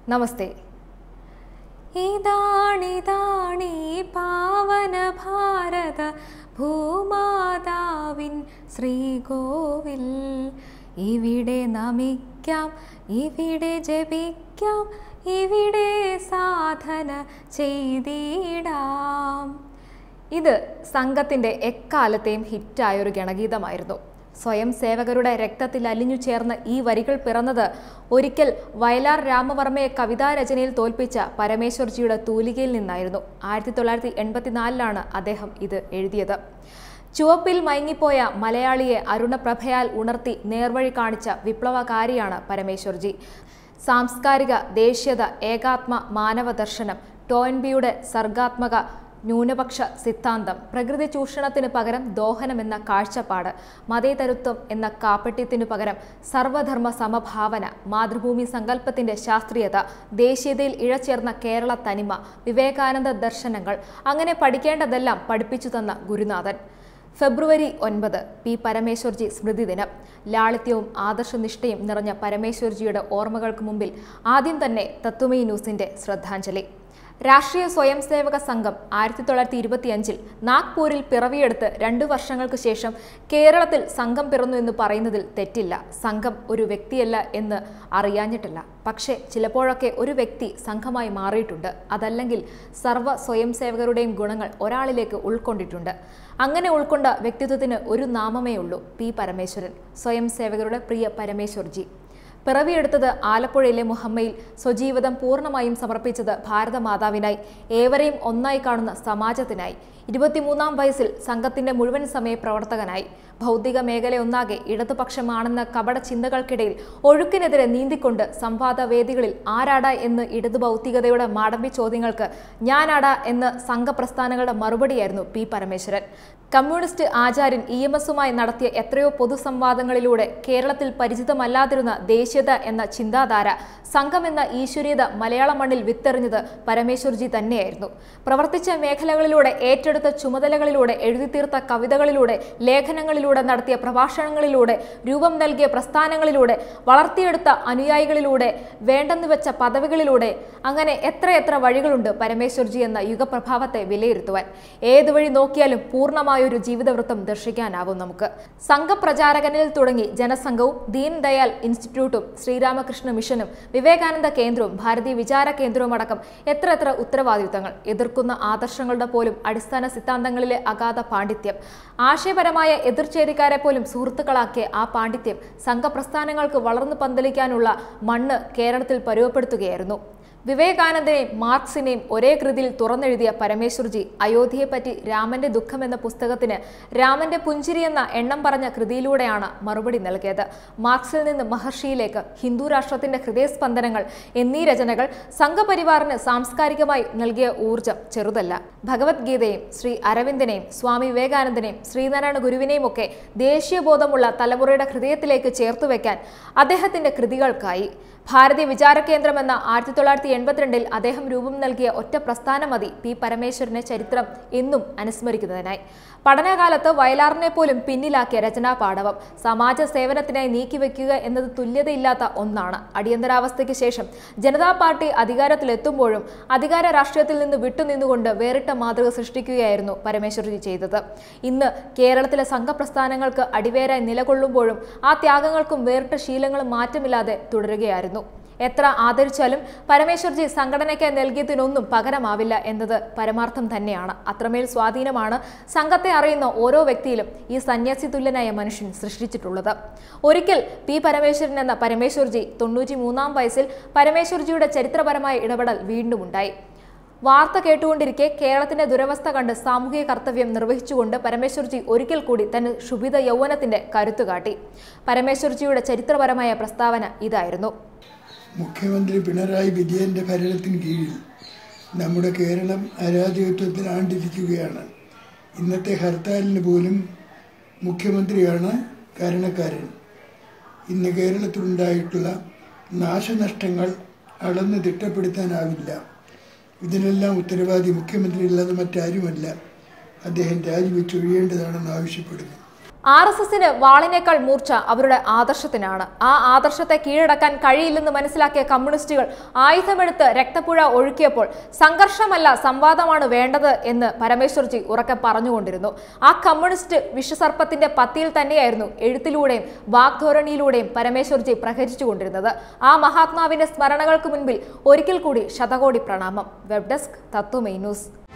നമസ്തേ ഇതാണിതാണീ പാവന ഭാരത ഭൂമാതാവിൻ ശ്രീകോവിൽ ഇവിടെ നമിക്കാം ഇവിടെ ജപിക്കാം ഇവിടെ സാധന ചെയ്തിടാം ഇത് സംഘത്തിൻ്റെ എക്കാലത്തെയും ഹിറ്റായൊരു ഗണഗീതമായിരുന്നു സ്വയം സേവകരുടെ രക്തത്തിൽ അലിഞ്ഞു ചേർന്ന ഈ വരികൾ പിറന്നത് ഒരിക്കൽ വയലാർ രാമവർമ്മയെ കവിതാരചനയിൽ തോൽപ്പിച്ച പരമേശ്വർജിയുടെ തൂലികയിൽ നിന്നായിരുന്നു ആയിരത്തി തൊള്ളായിരത്തി എൺപത്തിനാലിലാണ് അദ്ദേഹം ഇത് എഴുതിയത് ചുവപ്പിൽ മയങ്ങിപ്പോയ മലയാളിയെ അരുണപ്രഭയാൽ ഉണർത്തി നേർവഴി കാണിച്ച വിപ്ലവകാരിയാണ് പരമേശ്വർജി സാംസ്കാരിക ദേശീയത ഏകാത്മ മാനവ ദർശനം ടോയൻബിയുടെ സർഗാത്മക ന്യൂനപക്ഷ സിദ്ധാന്തം പ്രകൃതി ചൂഷണത്തിന് പകരം ദോഹനം എന്ന കാഴ്ചപ്പാട് മതേതരത്വം എന്ന കാപ്പട്യത്തിനു പകരം സർവധർമ്മ സമഭാവന മാതൃഭൂമി സങ്കല്പത്തിന്റെ ശാസ്ത്രീയത ദേശീയതയിൽ ഇഴചേർന്ന കേരള തനിമ വിവേകാനന്ദ ദർശനങ്ങൾ അങ്ങനെ പഠിക്കേണ്ടതെല്ലാം പഠിപ്പിച്ചു തന്ന ഗുരുനാഥൻ ഫെബ്രുവരി ഒൻപത് പി പരമേശ്വർജി സ്മൃതി ദിനം ലാളിത്യവും ആദർശനിഷ്ഠയും നിറഞ്ഞ പരമേശ്വർജിയുടെ ഓർമ്മകൾക്ക് മുമ്പിൽ ആദ്യം തന്നെ തത്വമയി ന്യൂസിന്റെ ശ്രദ്ധാഞ്ജലി രാഷ്ട്രീയ സ്വയം സേവക സംഘം ആയിരത്തി തൊള്ളായിരത്തി ഇരുപത്തിയഞ്ചിൽ നാഗ്പൂരിൽ പിറവിയെടുത്ത് രണ്ടു വർഷങ്ങൾക്ക് ശേഷം കേരളത്തിൽ സംഘം പിറന്നു എന്ന് പറയുന്നതിൽ തെറ്റില്ല സംഘം ഒരു വ്യക്തിയല്ല എന്ന് അറിയാഞ്ഞിട്ടില്ല പക്ഷേ ചിലപ്പോഴൊക്കെ ഒരു വ്യക്തി സംഘമായി മാറിയിട്ടുണ്ട് അതല്ലെങ്കിൽ സർവ്വ സ്വയം സേവകരുടെയും ഗുണങ്ങൾ ഒരാളിലേക്ക് ഉൾക്കൊണ്ടിട്ടുണ്ട് അങ്ങനെ ഉൾക്കൊണ്ട വ്യക്തിത്വത്തിന് ഒരു നാമമേ ഉള്ളൂ പി പരമേശ്വരൻ സ്വയം സേവകരുടെ പ്രിയ പരമേശ്വർജി പിറവിയെടുത്തത് ആലപ്പുഴയിലെ മുഹമ്മയിൽ സ്വജീവിതം പൂർണ്ണമായും സമർപ്പിച്ചത് ഭാരതമാതാവിനായി ഏവരെയും ഒന്നായി കാണുന്ന സമാജത്തിനായി ഇരുപത്തിമൂന്നാം വയസ്സിൽ സംഘത്തിന്റെ മുഴുവൻ സമയ പ്രവർത്തകനായി ഭൗതിക മേഖലയൊന്നാകെ ഇടതുപക്ഷമാണെന്ന കപട ചിന്തകൾക്കിടയിൽ ഒഴുക്കിനെതിരെ നീന്തിക്കൊണ്ട് സംവാദ വേദികളിൽ ആരാടാ എന്ന് ഇടതു ഭൗതികതയുടെ മാടമ്പി ചോദ്യങ്ങൾക്ക് ഞാനാടാ എന്ന് സംഘപ്രസ്ഥാനങ്ങളുടെ മറുപടിയായിരുന്നു പി പരമേശ്വരൻ കമ്മ്യൂണിസ്റ്റ് ആചാര്യൻ ഇ എം എസുമായി നടത്തിയ എത്രയോ പൊതുസംവാദങ്ങളിലൂടെ കേരളത്തിൽ പരിചിതമല്ലാതിരുന്ന ദേശീയത എന്ന ചിന്താധാര സംഘം എന്ന ഈശ്വരീയത മലയാള മണ്ണിൽ വിത്തെറിഞ്ഞത് പരമേശ്വർജി തന്നെയായിരുന്നു പ്രവർത്തിച്ച മേഖലകളിലൂടെ ഏറ്റെടുത്ത ചുമതലകളിലൂടെ എഴുതിത്തീർത്ത കവിതകളിലൂടെ ലേഖനങ്ങളിലൂടെ നടത്തിയ പ്രഭാഷണങ്ങളിലൂടെ രൂപം നൽകിയ പ്രസ്ഥാനങ്ങളിലൂടെ വളർത്തിയെടുത്ത അനുയായികളിലൂടെ വേണ്ടെന്ന് വെച്ച പദവികളിലൂടെ അങ്ങനെ എത്രയെത്ര വഴികളുണ്ട് പരമേശ്വർജി എന്ന യുഗപ്രഭാവത്തെ വിലയിരുത്തുവാൻ ഏതു വഴി നോക്കിയാലും പൂർണ്ണമായൊരു ജീവിതവൃത്തം ദർശിക്കാനാവും നമുക്ക് സംഘപ്രചാരകനിൽ തുടങ്ങി ജനസംഘവും ദീൻ ദയാൽ ഇൻസ്റ്റിറ്റ്യൂട്ടും ശ്രീരാമകൃഷ്ണ മിഷനും വിവേകാനന്ദ കേന്ദ്രവും ഭാരതീയ വിചാര കേന്ദ്രവും അടക്കം എത്ര എത്ര ഉത്തരവാദിത്തങ്ങൾ എതിർക്കുന്ന ആദർശങ്ങളുടെ പോലും അടിസ്ഥാന സിദ്ധാന്തങ്ങളിലെ അഗാധ പാണ്ഡിത്യം ആശയപരമായ എതിർചേരിക്കാരെ പോലും സുഹൃത്തുക്കളാക്കിയ ആ പാണ്ഡിത്യം സംഘപ്രസ്ഥാനങ്ങൾക്ക് വളർന്നു പന്തലിക്കാനുള്ള മണ്ണ് കേരളത്തിൽ പരുവപ്പെടുത്തുകയായിരുന്നു വിവേകാനന്ദനെയും മാർക്സിനെയും ഒരേ കൃതിയിൽ തുറന്നെഴുതിയ പരമേശ്വർജി അയോധ്യയെപ്പറ്റി രാമന്റെ ദുഃഖം എന്ന പുസ്തകത്തിന് രാമന്റെ പുഞ്ചിരി എന്ന എണ്ണം പറഞ്ഞ കൃതിയിലൂടെയാണ് മറുപടി നൽകിയത് മാർക്സിൽ നിന്ന് മഹർഷിയിലേക്ക് ഹിന്ദു രാഷ്ട്രത്തിന്റെ ഹൃദയസ്പന്ദനങ്ങൾ എന്നീ രചനകൾ സംഘപരിവാറിന് സാംസ്കാരികമായി നൽകിയ ഊർജം ചെറുതല്ല ഭഗവത്ഗീതയും ശ്രീ അരവിന്ദനെയും സ്വാമി വിവേകാനന്ദനെയും ശ്രീനാരായണ ഗുരുവിനെയും ഒക്കെ ദേശീയബോധമുള്ള തലമുറയുടെ ഹൃദയത്തിലേക്ക് ചേർത്തുവെക്കാൻ അദ്ദേഹത്തിന്റെ കൃതികൾക്കായി ഭാരതീയ വിചാര കേന്ദ്രം എന്ന ആയിരത്തി തൊള്ളായിരത്തി എൺപത്തിരണ്ടിൽ അദ്ദേഹം രൂപം നൽകിയ ഒറ്റ പ്രസ്ഥാനം മതി പി പരമേശ്വരനെ ചരിത്രം എന്നും അനുസ്മരിക്കുന്നതിനായി പഠനകാലത്ത് വയലാറിനെ പോലും പിന്നിലാക്കിയ രചനാ പാടവം സമാജ സേവനത്തിനായി നീക്കിവെക്കുക എന്നത് തുല്യതയില്ലാത്ത ഒന്നാണ് അടിയന്തരാവസ്ഥയ്ക്ക് ശേഷം ജനതാ പാർട്ടി അധികാരത്തിലെത്തുമ്പോഴും അധികാര രാഷ്ട്രീയത്തിൽ നിന്ന് വിട്ടുനിന്നുകൊണ്ട് വേറിട്ട മാതൃക സൃഷ്ടിക്കുകയായിരുന്നു പരമേശ്വരജി ചെയ്തത് ഇന്ന് കേരളത്തിലെ സംഘപ്രസ്ഥാനങ്ങൾക്ക് അടിവേരായി നിലകൊള്ളുമ്പോഴും ആ ത്യാഗങ്ങൾക്കും വേറിട്ട ശീലങ്ങളും മാറ്റമില്ലാതെ തുടരുകയായിരുന്നു എത്ര ആദരിച്ചാലും പരമേശ്വർജി സംഘടനയ്ക്ക് നൽകിയതിനൊന്നും പകരമാവില്ല എന്നത് പരമാർത്ഥം തന്നെയാണ് അത്രമേൽ സ്വാധീനമാണ് സംഘത്തെ അറിയുന്ന ഓരോ വ്യക്തിയിലും ഈ സന്യാസി തുല്യനായ മനുഷ്യൻ സൃഷ്ടിച്ചിട്ടുള്ളത് ഒരിക്കൽ പി പരമേശ്വരൻ എന്ന പരമേശ്വർജി തൊണ്ണൂറ്റി മൂന്നാം വയസ്സിൽ പരമേശ്വർജിയുടെ ചരിത്രപരമായ ഇടപെടൽ വീണ്ടും ഉണ്ടായി വാർത്ത കേട്ടുകൊണ്ടിരിക്കെ കേരളത്തിന്റെ ദുരവസ്ഥ കണ്ട് സാമൂഹിക കർത്തവ്യം നിർവഹിച്ചുകൊണ്ട് പരമേശ്വർജി ഒരിക്കൽ കൂടി തന്റെ ശുഭിത യൗവനത്തിന്റെ കരുത്തു കാട്ടി പരമേശ്വർജിയുടെ ചരിത്രപരമായ പ്രസ്താവന ഇതായിരുന്നു മുഖ്യമന്ത്രി പിണറായി വിജയന്റെ ഭരണത്തിന് കീഴിൽ നമ്മുടെ കേരളം അരാജകത്വത്തിൽ ആണ്ടിരിക്കുകയാണ് ഇന്നത്തെ ഹർത്താലിന് പോലും മുഖ്യമന്ത്രിയാണ് കാരണക്കാരൻ ഇന്ന് കേരളത്തിലുണ്ടായിട്ടുള്ള നാശനഷ്ടങ്ങൾ അളന്ന് തിട്ടപ്പെടുത്താനാവില്ല ഇതിനെല്ലാം ഉത്തരവാദി മുഖ്യമന്ത്രി അല്ലാതെ മറ്റാരുമല്ല അദ്ദേഹം രാജിവെച്ചൊഴിയേണ്ടതാണെന്ന് ആവശ്യപ്പെടുന്നു ആർ എസ് എസിന് വാളിനേക്കാൾ മൂർച്ച അവരുടെ ആദർശത്തിനാണ് ആ ആദർശത്തെ കീഴടക്കാൻ കഴിയില്ലെന്ന് മനസ്സിലാക്കിയ കമ്മ്യൂണിസ്റ്റുകൾ ആയുധമെടുത്ത് രക്തപ്പുഴ ഒഴുക്കിയപ്പോൾ സംഘർഷമല്ല സംവാദമാണ് വേണ്ടത് എന്ന് പരമേശ്വർജി ഉറക്കെ പറഞ്ഞുകൊണ്ടിരുന്നു ആ കമ്മ്യൂണിസ്റ്റ് വിഷസർപ്പത്തിന്റെ പത്തിയിൽ തന്നെയായിരുന്നു എഴുത്തിലൂടെയും വാഗ്ധോരണിയിലൂടെയും പരമേശ്വർജി പ്രഹരിച്ചുകൊണ്ടിരുന്നത് ആ മഹാത്മാവിന്റെ സ്മരണകൾക്ക് മുൻപിൽ ഒരിക്കൽ കൂടി ശതകോടി പ്രണാമം വെബ് ഡെസ്ക് തത്വമൈ ന്യൂസ്